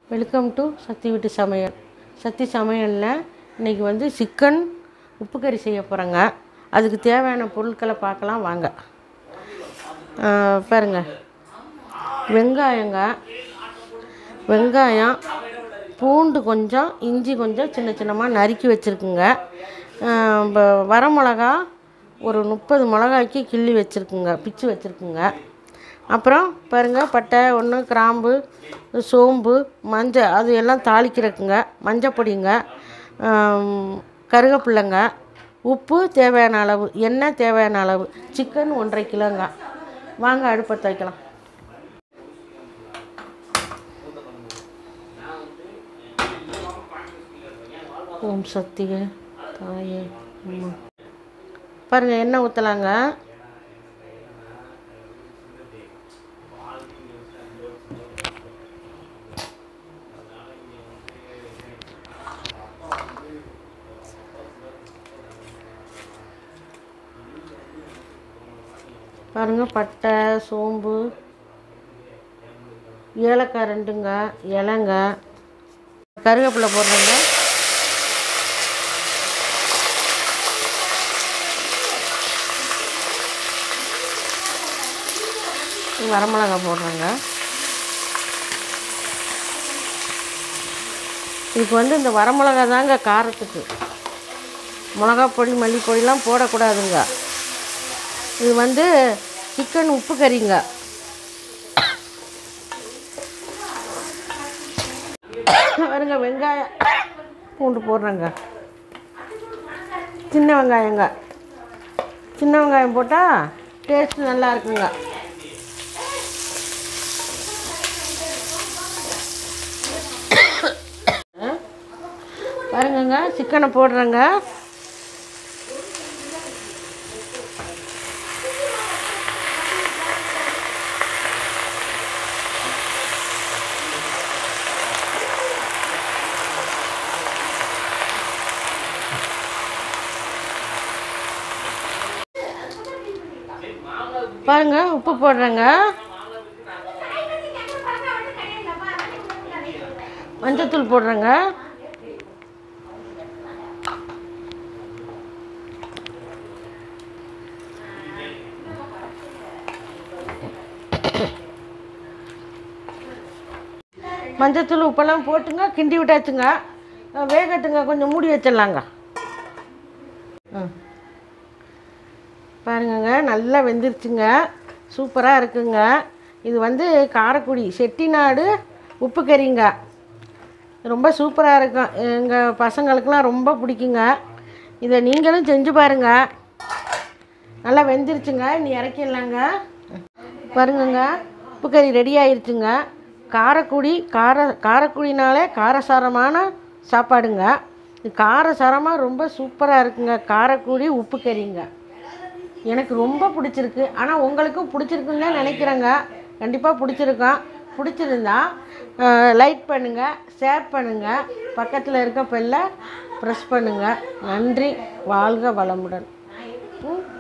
welcome to சக்தி வீட்டு சமையல் சக்தி சமையலில் இன்றைக்கி வந்து சிக்கன் உப்பு கறி செய்ய போகிறேங்க அதுக்கு தேவையான பொருட்களை பார்க்கலாம் வாங்க ஆ, பாருங்க வெங்காயங்க வெங்காயம் பூண்டு கொஞ்சம் இஞ்சி கொஞ்சம் சின்ன சின்னமாக நறுக்கி வச்சுருக்குங்க வரமிளகா ஒரு முப்பது மிளகாய்க்கு கிள்ளி வச்சுருக்குங்க பிச்சு வச்சுருக்குங்க அப்புறம் பாருங்கள் பட்டை ஒன்று கிராம்பு சோம்பு மஞ்சள் அது எல்லாம் தாளிக்கிறதுக்குங்க மஞ்சப்பொடிங்க கருவேப்பில்லைங்க உப்பு தேவையான அளவு எண்ணெய் தேவையான அளவு சிக்கன் ஒன்றரை கிலோங்க வாங்க அடுப்பத்தை வைக்கலாம் ஓம் சக்தியே தாயே அம்மா பாருங்கள் எண்ணெய் ஊற்றலாங்க பாருங்கள் பட்டை சோம்பு ஏலக்காய் ரெண்டுங்க இலைங்க கருவேப்பிலை போடுறேங்க வரமிளகா போடுறேங்க இதுக்கு வந்து இந்த வரமிளகா தாங்க காரத்துக்கு மிளகா பொடி மல்லிப்பொடிலாம் போடக்கூடாதுங்க இது வந்து சிக்கன் உப்பு கறிங்க வருங்க வெங்காயம் பூண்டு போடுறேங்க சின்ன வெங்காயங்க சின்ன வெங்காயம் போட்டால் டேஸ்ட் நல்லா இருக்குங்க பாருங்கங்க சிக்கனை போடுறேங்க பாருங்க உப்பு போடுறேங்க மஞ்சத்தூள் போடுறேங்க மஞ்சத்தூள் உப்பெல்லாம் போட்டுங்க கிண்டி விட்டாச்சுங்க அஹ் வேகட்டுங்க கொஞ்சம் மூடி வச்சிடலாங்க ம் பாருங்கங்க நல்லா வெந்துருச்சுங்க சூப்பராக இருக்குங்க இது வந்து காரைக்குடி செட்டிநாடு உப்பு கறிங்க ரொம்ப சூப்பராக இருக்கும் எங்கள் பசங்களுக்கெலாம் ரொம்ப பிடிக்குங்க இதை நீங்களும் செஞ்சு பாருங்க நல்லா வெந்துருச்சுங்க இனி இறக்கிடலாங்க பாருங்கங்க உப்பு கறி ரெடி ஆயிருச்சுங்க காரைக்குடி கார காரைக்குடினாலே காரசாரமான சாப்பாடுங்க இது காரசாரமாக ரொம்ப சூப்பராக இருக்குங்க காரைக்குடி உப்பு கறிங்க எனக்கு ரொம்ப பிடிச்சிருக்கு ஆனால் உங்களுக்கும் பிடிச்சிருக்குன்னு தான் நினைக்கிறேங்க கண்டிப்பாக பிடிச்சிருக்கோம் பிடிச்சிருந்தா லைக் பண்ணுங்கள் ஷேர் பண்ணுங்கள் பக்கத்தில் இருக்க பெல்லை ப்ரெஸ் பண்ணுங்கள் நன்றி வாழ்க வளமுடன் ம்